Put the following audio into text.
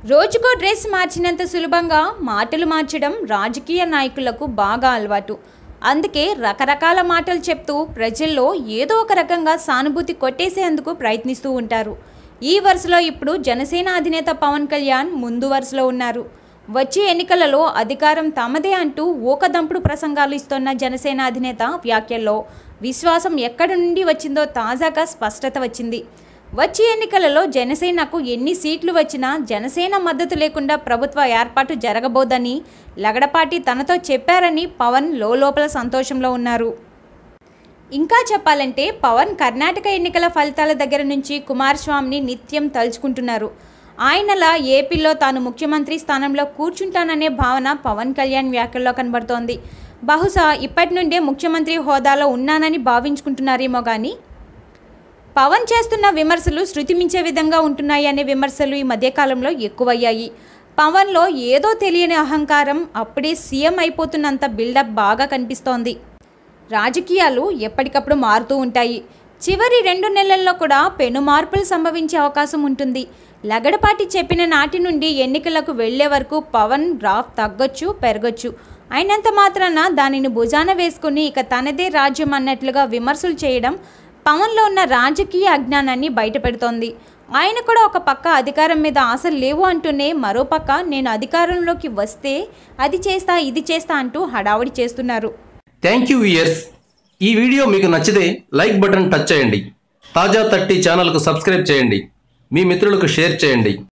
రోజుకో డ్రెస్ మార్చినంత సులభంగా మాటలు మార్చడం రాజకీయ నాయకులకు బాగా అలవాటు అందుకే రకరకాల మాటలు చెప్తూ ప్రజల్లో ఏదో ఒక రకంగా సానుభూతి కొట్టేసేందుకు ప్రయత్నిస్తూ ఉంటారు ఈ వరుసలో ఇప్పుడు జనసేన అధినేత పవన్ కళ్యాణ్ ముందు వరుసలో ఉన్నారు వచ్చే ఎన్నికలలో అధికారం తమదే అంటూ ఊకదంపుడు ప్రసంగాలు ఇస్తున్న జనసేన అధినేత వ్యాఖ్యల్లో విశ్వాసం ఎక్కడి నుండి వచ్చిందో తాజాగా స్పష్టత వచ్చింది వచ్చే ఎన్నికలలో జనసేనకు ఎన్ని సీట్లు వచ్చినా జనసేన మద్దతు లేకుండా ప్రభుత్వ ఏర్పాటు జరగబోదని లగడపాటి తనతో చెప్పారని పవన్ లోపల సంతోషంలో ఉన్నారు ఇంకా చెప్పాలంటే పవన్ కర్ణాటక ఎన్నికల ఫలితాల దగ్గర నుంచి కుమారస్వామిని నిత్యం తలుచుకుంటున్నారు ఆయనలా ఏపీలో తాను ముఖ్యమంత్రి స్థానంలో కూర్చుంటాననే భావన పవన్ కళ్యాణ్ వ్యాఖ్యల్లో కనబడుతోంది బహుశా ఇప్పటి నుండే ముఖ్యమంత్రి హోదాలో ఉన్నానని భావించుకుంటున్నారేమో కానీ పవన్ చేస్తున్న విమర్శలు శృతి మించే విధంగా ఉంటున్నాయి అనే విమర్శలు ఈ మధ్యకాలంలో ఎక్కువయ్యాయి పవన్లో ఏదో తెలియని అహంకారం అప్పుడే సీఎం అయిపోతున్నంత బిల్డప్ బాగా కనిపిస్తోంది రాజకీయాలు ఎప్పటికప్పుడు మారుతూ ఉంటాయి చివరి రెండు నెలల్లో కూడా పెను మార్పులు సంభవించే అవకాశం ఉంటుంది లగడపాటి చెప్పిన నాటి నుండి ఎన్నికలకు వెళ్లే వరకు పవన్ గ్రాఫ్ తగ్గొచ్చు పెరగొచ్చు అయినంత మాత్రాన దానిని భుజాన వేసుకుని ఇక తనదే రాజ్యం అన్నట్లుగా విమర్శలు చేయడం పవన్లో ఉన్న రాజకీయ అజ్ఞానాన్ని బయటపెడుతోంది ఆయన కూడా ఒక పక్క అధికారం మీద ఆశలు లేవు అంటూనే మరో పక్క నేను అధికారంలోకి వస్తే అది చేస్తా ఇది చేస్తా అంటూ హడావుడి చేస్తున్నారు థ్యాంక్ యూ ఇయర్స్ ఈ వీడియో మీకు నచ్చితే లైక్ బటన్ టచ్ చేయండి తాజా థర్టీ ఛానల్కు సబ్స్క్రైబ్ చేయండి మీ మిత్రులకు షేర్ చేయండి